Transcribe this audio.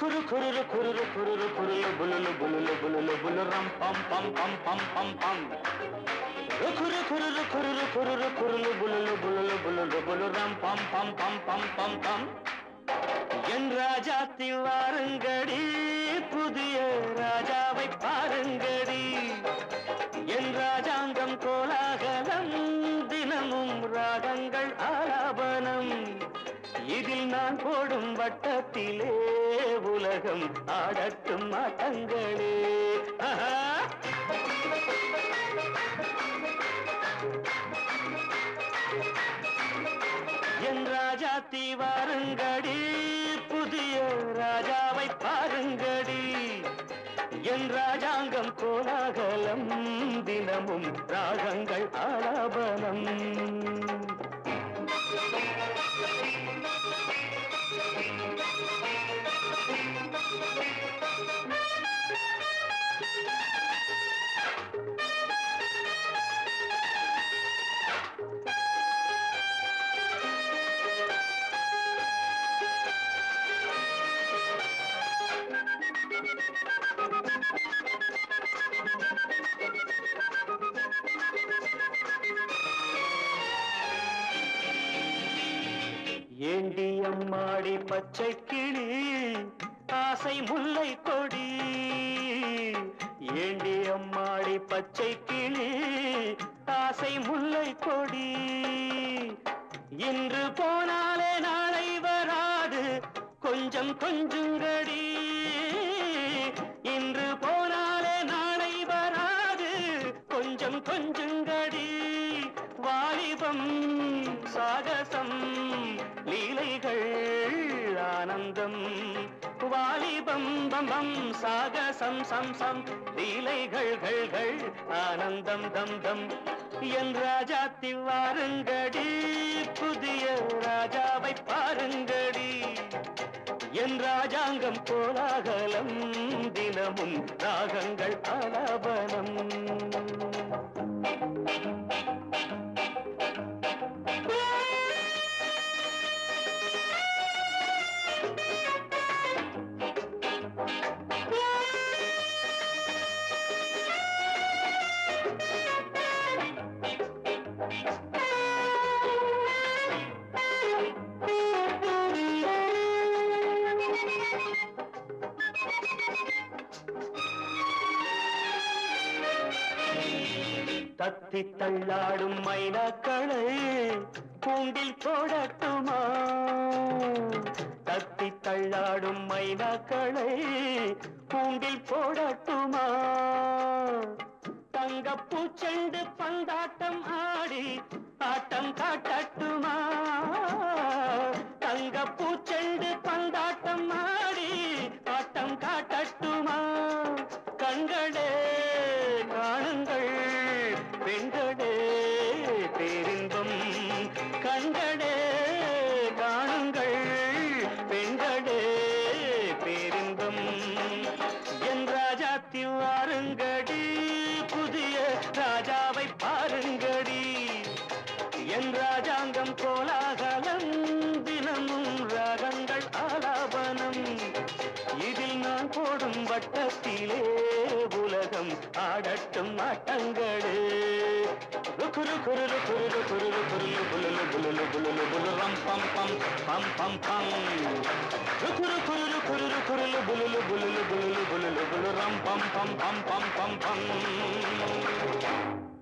రుకురు కురురు కురురు కురురు కురులు బులులు బులులు బులులు బులు రం పం పం పం పం పం పం రుకురు కురురు కురురు కురురు కురులు బులులు బులులు బులులు బులు ரம் பம் பம் பம் பம் பம் பம் என் ராஜாத்தில் வாருங்கடி புதிய ராஜாவை பாருங்கடி என் ராஜாங்கம் கோலாகலம் தினமும் ராகங்கள் ஆலாபனம் இதில் நான் போடும் வட்டத்திலே உலகம் ஆடட்டும் ஆட்டங்களே ஆஹா என் ராஜாத்தி வாருங்கடி புதிய ராஜாவை பாருங்கடி என் ராஜாங்கம் கோலாகலம் தினமும் ராகங்கள் ஆலாபனம் ஏண்டி அம்மாடி பச்சை கிளி ஆசை முல்லை கொடி ஏண்டி அம்மாடி பச்சை கிளி ஆசை முல்லை கொடி இன்று போனாலே நாளை வராது கொஞ்சம் கொஞ்சங்கடி இன்று போனாலே நாளை வராது கொஞ்சம் கொஞ்சங்கடி வாலிபம் சாகசம் லீலைகள் ஆனந்தம் வாலிபம் பம் பம் சாகசம் சம் சம் லீலைகள் கள் கள் ஆனந்தம் தம் தம் என் ராஜாத்தி வாருங்கடி புதிய ராஜாவை பாருங்கடி என் ராஜாங்கம் கோலாகலம் தினமும் ராகங்கள் ஆலாபனம் தத்தி தள்ளாடும் மைனாக்களை கூண்டில் போடட்டுமா தத்தி தள்ளாடும் மைனாக்களை கூண்டில் போடட்டுமா தங்க பூச்செண்டு பந்தாட்டம் ஆடி ஆட்டம் காட்டட்டுமா தங்க பூச்செண்டு பந்தாட்டம் ஆடி ஆட்டம் காட்டட்டுமா கண்களே காணுங்கள் பெண்களே பேரின்பம் கண்களே காணுங்கள் பெண்களே பேரின்பம் என் ராஜாத்தி வாருங்கடி புதிய ராஜாவை பாருங்கடி என் ராஜாங்கம் கோலாகலம் தினமும் ராகங்கள் ஆலாபனம் இதில் நான் போடும் வட்டத்திலே உலகம் ஆடட்டும் ஆட்டங்களே ருக்குரு குருரு குருரு குருரு குருலு புலுலு புலுலு புலுலு புலுரம் பம் பம் பம் பம் பம் ருக்குரு குருரு குருரு குருலு புலுலு புலுலு புலுலு புலுலு புலுரம் பம் பம் பம் பம் பம் பம்